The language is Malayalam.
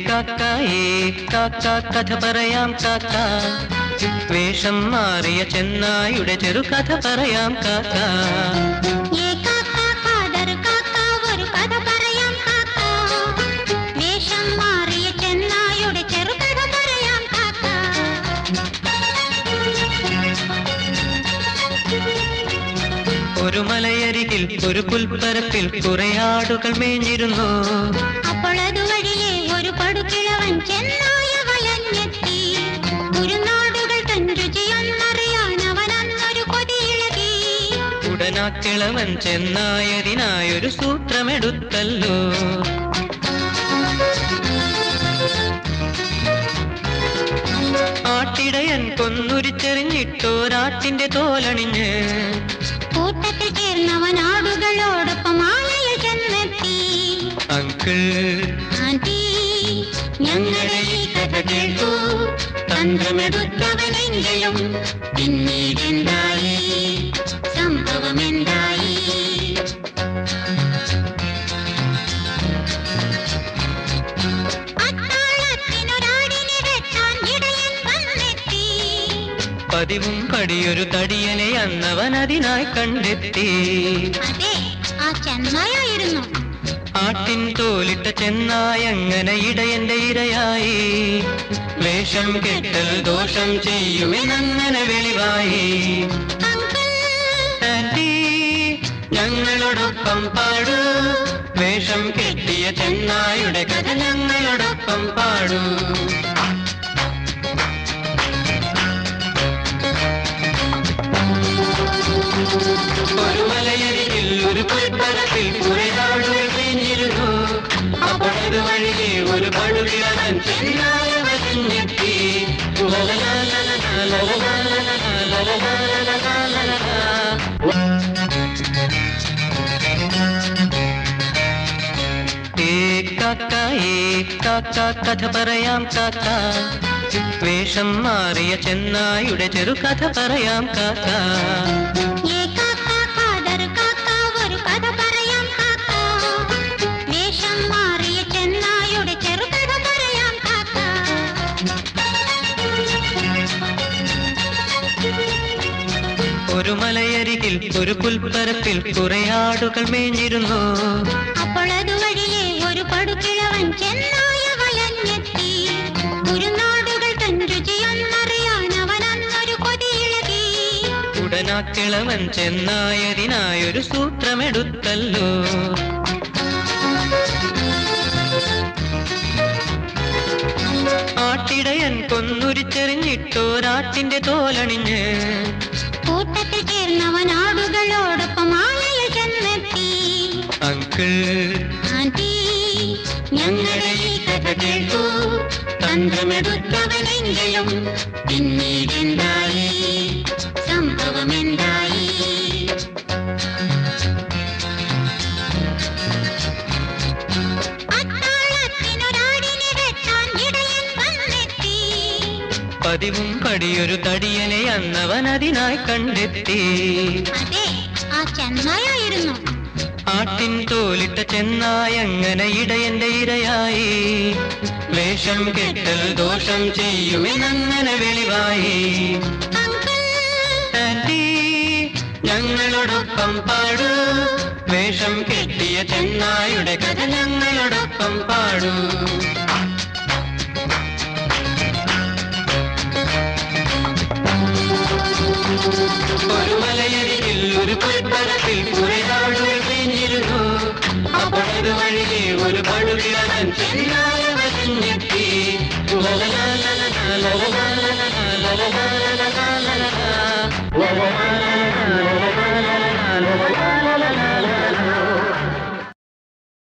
കാക്ക ഏ കാക്ക കഥ പറയാം കാക്ക വേഷം മാറിയ ചെന്നായുടെ ചെറു കഥ പറയാം കാക്ക ഏ കാക്ക കാതർ കാക്ക ഒരു കഥ പറയാം കാക്ക വേഷം മാറിയ ചെന്നായുടെ ചെറുകഥ പറയാം കാക്ക ഒരു മലയരികിൽ ഒരു പുൽപ്പരപ്പിൽ കുറെ ആടുകൾ മേഞ്ഞിരുന്നു അപ്പോൾ അതുവഴിയെ ഒരു പടുകിഴവൻ ചെന്നായ വലഞ്ഞെത്തി കുരുനാടുകൾ തൻ രുചിയൊന്നറിയാൻ അവൻ അന്നൊരു കൊതിയിളകി ഉടനാ കിളവൻ ചെന്നായതിനായൊരു സൂത്രമെടുത്തല്ലോ ആട്ടിടയൻ കൊന്നുരിച്ചെറിഞ്ഞിട്ടോരാട്ടിന്റെ തോലണിഞ്ഞ് കൂട്ടത്തിൽ ചേർന്നവൻ ആടുകളോടൊപ്പം ആലയിൽ ചെന്നെത്തി അങ്കിൾ ആന്റി ഞങ്ങളുടെ ഈ കഥ കേട്ടു തന്ത്രമെടുത്തവനെങ്കിലും പിന്നീടെന്തായി സംഭവമെന്തായി അത്താഴത്തിനൊരാടിനെ വെട്ടാൻ ഇടയൻ വന്നെത്തി പതിവും പടിയൊരു തടിയനെ അന്നവൻ അതിനായി കണ്ടെത്തി അതെ ആ ചെന്നായായിരുന്നു ആട്ടിൻ തോലിട്ട ചെന്നായങ്ങനെ ഇടയന്റെ ഇരയായി വേഷം കെട്ടൽ ദോഷം ചെയ്യുമെന്നങ്ങനെ വെളിവായി അങ്കിൾ ആന്റി ഞങ്ങളോടൊപ്പം പാടൂ വേഷം കെട്ടിയ ചെന്നായുടെ കഥ ഞങ്ങളോടൊപ്പം പാടൂ ഒരു മലയരികിൽ ഒരു പുൽപ്പരപ്പിൽ കുറെ നാടുകൾ കഴിഞ്ഞിരുന്നു അപ്പോൾ വഴിയെ ഒരു പടുകിഴവൻ ചെന്നായ വരഞ്ഞെത്തി ഏ കാക്ക ഏ കാക്ക കഥ പറയാം കാക്ക വേഷം മാറിയ ചെന്നായുടെ ചെറു കഥ പറയാം കാക്ക ഏ കാക്ക കാതർ കാക്ക ഒരു കഥ പറയാം കാക്ക വേഷം മാറിയ ചെന്നായുടെ ചെറുകഥ പറയാം കാക്ക ഒരു മലയരികിൽ ഒരു പുൽപ്പരപ്പിൽ കുറെ ആടുകൾ മേഞ്ഞിരുന്നു അപ്പോൾ അതുവഴിയെ ഒരു പടുകിഴവൻ ചെന്നായ വലഞ്ഞെത്തി കുരുനാടുകൾ തൻ രുചിയൊന്നറിയാൻ അവൻ അന്നൊരു കൊതിയിളകി ഉടനാ കിളവൻ ചെന്നായതിനായൊരു സൂത്രമെടുത്തല്ലോ ആട്ടിടയൻ കൊന്നുരിച്ചെറിഞ്ഞിട്ടോരാട്ടിന്റെ തോലണിഞ്ഞ് കൂട്ടത്തിൽ ചേർന്നവൻ ആടുകളോടൊപ്പം ആലയിൽ ചെന്നെത്തി അങ്കിൾ ആന്റി ഞങ്ങളുടെ ഈ കഥ കേട്ടു തന്ത്രമെടുത്തവനെങ്കിലും പിന്നീടെന്തായി സംഭവമെന്തായി അത്താഴത്തിനൊരാടിനെ വെട്ടാൻ ഇടയൻ വന്നെത്തി പതിവും പടിയൊരു തടിയനെ അന്നവൻ അതിനായി കണ്ടെത്തി അതെ ആ ചെന്നായായിരുന്നു ആട്ടിൻ തോലിട്ട ചെന്നായങ്ങനെ ഇടയന്റെ ഇരയായി വേഷം കെട്ടൽ ദോഷം ചെയ്യുമെന്നങ്ങനെ വെളിവായി അങ്കിൾ ആന്റി ഞങ്ങളോടൊപ്പം പാടൂ വേഷം കെട്ടിയ ചെന്നായുടെ കഥ ഞങ്ങളോടൊപ്പം പാടൂ ഒരു മലയരികിൽ ഒരു പുൽപ്പരപ്പിൽ കുറെ നാടുകൾ കഴിഞ്ഞിരുന്നു അപ്പോൾ വഴിയെ ഒരു പടുകിഴവൻ ചെന്നായ